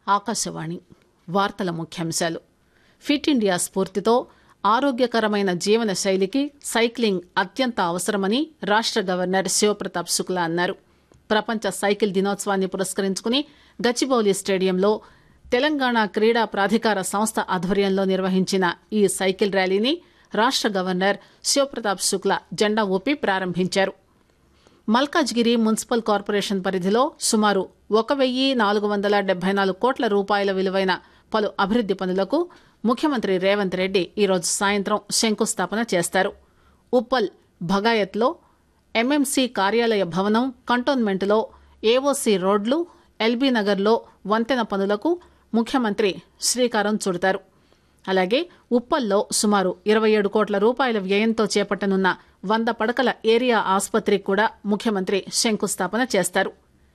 ఆకాశవాణి వార్తల ముఖ్యాంశాలు fit India స్ఫూర్తితో ఆరోగ్యకరమైన జీవన శైలికి సైక్లింగ్ అత్యంత అవసరమని రాష్ట గవర్నర్ శివప్రతాప్ శుక్లా అన్నారు ప్రపంచ సైకిల్ దినోత్సవాన్ని పురస్కరించుకుని గచ్చిబౌలి స్టేడియంలో తెలంగాణ క్రీడా ప్రాధికార సంస్థ ఆధ్వర్యంలో నిర్వహించిన ఈ సైకిల్ ర్యాలీని రాష్ట గవర్నర్ శివప్రతాప్ శుక్లా జెండా ఊపి ప్రారంభించారు మల్కాజ్గిరి మున్సిపల్ కార్పొరేషన్ పరిధిలో సుమారు ఒక వెయ్యి నాలుగు వందల డెబ్బై నాలుగు కోట్ల రూపాయల విలువైన పలు అభివృద్ది పనులకు ముఖ్యమంత్రి రేవంత్ రెడ్డి ఈరోజు సాయంత్రం శంకుస్థాపన చేస్తారు ఉప్పల్ భగాయత్లో ఎంఎంసీ కార్యాలయ భవనం కంటోన్మెంట్లో ఏఓసీ రోడ్లు ఎల్బీ నగర్లో వంతెన పనులకు ముఖ్యమంత్రి శ్రీకారం చుడతారు అలాగే ఉప్పల్లో సుమారు ఇరవై ఏడు కోట్ల రూపాయల వ్యయంతో చేపట్టనున్న వంద పడకల ఏరియా ఆసుపత్రికి కూడా ముఖ్యమంత్రి శంకుస్థాపన చేస్తారు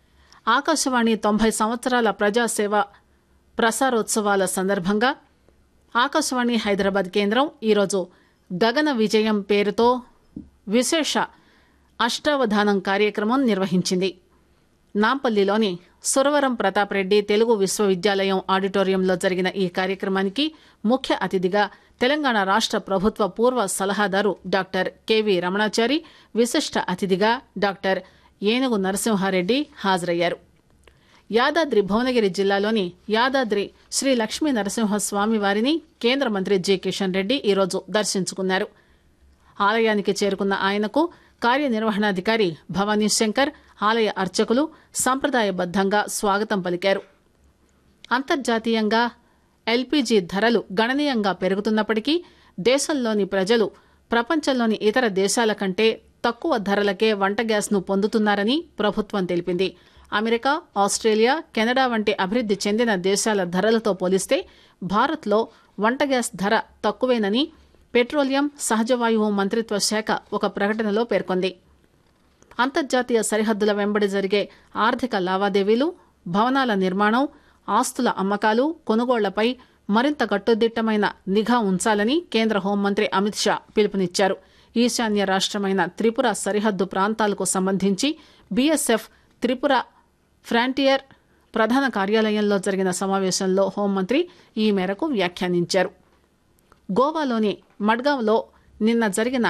ఆకాశవాణి తొంభై సంవత్సరాల ప్రజాసేవ ప్రసారోత్సవాల సందర్భంగా ఆకాశవాణి హైదరాబాద్ కేంద్రం ఈరోజు గగన విజయం పేరుతో విశేష అష్టావధానం కార్యక్రమం నిర్వహించింది నాంపల్లిలోని సురవరం ప్రతాప్ రెడ్డి తెలుగు విశ్వవిద్యాలయం ఆడిటోరియంలో జరిగిన ఈ కార్యక్రమానికి ముఖ్య అతిథిగా తెలంగాణ రాష్ట ప్రభుత్వ పూర్వ సలహాదారు డాక్టర్ కెవి రమణాచారి విశిష్ట అతిథిగా డాక్టర్ ఏనుగు నరసింహారెడ్డి హాజరయ్యారు యాదాద్రి భువనగిరి జిల్లాలోని యాదాద్రి శ్రీ లక్ష్మీ నరసింహస్వామి వారిని కేంద్ర మంత్రి జి కిషన్ రెడ్డి ఈరోజు దర్శించుకున్నారు ఆలయానికి చేరుకున్న ఆయనకు కార్యనిర్వహణాధికారి భవానీ శంకర్ ఆలయ అర్చకులు సంప్రదాయబద్దంగా స్వాగతం పలికారు అంతర్జాతీయంగా ఎల్పీజీ ధరలు గణనీయంగా పెరుగుతున్నప్పటికీ దేశంలోని ప్రజలు ప్రపంచంలోని ఇతర దేశాల కంటే తక్కువ ధరలకే వంట గ్యాస్ను పొందుతున్నారని ప్రభుత్వం తెలిపింది అమెరికా ఆస్ట్రేలియా కెనడా వంటి అభివృద్ది చెందిన దేశాల ధరలతో పోలిస్తే భారత్లో వంట గ్యాస్ ధర తక్కువేనని పెట్రోలియం సహజవాయువు మంత్రిత్వ శాఖ ఒక ప్రకటనలో పేర్కొంది అంతర్జాతీయ సరిహద్దుల వెంబడి జరిగే ఆర్థిక లావాదేవీలు భవనాల నిర్మాణం ఆస్తుల అమ్మకాలు కొనుగోళ్లపై మరింత కట్టుదిట్టమైన నిఘా ఉంచాలని కేంద్ర హోంమంత్రి అమిత్ షా పిలుపునిచ్చారు ఈశాన్య రాష్టమైన త్రిపుర సరిహద్దు ప్రాంతాలకు సంబంధించి బీఎస్ఎఫ్ త్రిపుర ఫ్రాంటియర్ ప్రధాన కార్యాలయంలో జరిగిన సమావేశంలో హోంమంత్రి ఈ మేరకు వ్యాఖ్యానించారు గోవాలోని మడ్గావ్లో నిన్న జరిగిన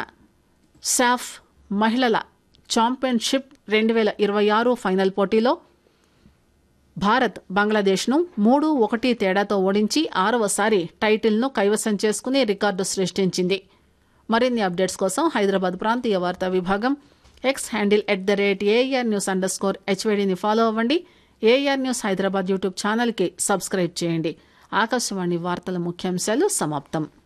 సాఫ్ మహిళల ఛాంపియన్షిప్ రెండు వేల ఇరవై ఆరు ఫైనల్ పోటీలో భారత్ బంగ్లాదేశ్ను మూడు ఒకటి తేడాతో ఓడించి ఆరవసారి టైటిల్ను కైవసం చేసుకుని రికార్డు సృష్టించింది మరిన్ని అప్డేట్స్ కోసం హైదరాబాద్ ప్రాంతీయ వార్తా విభాగం X handle at the rate AIR news under score హెచ్వేడిని ఫాలో అవ్వండి ఏఆర్ న్యూస్ హైదరాబాద్ యూట్యూబ్ ఛానల్కి సబ్స్క్రైబ్ చేయండి ఆకాశవాణి వార్తల ముఖ్యాంశాలు సమాప్తం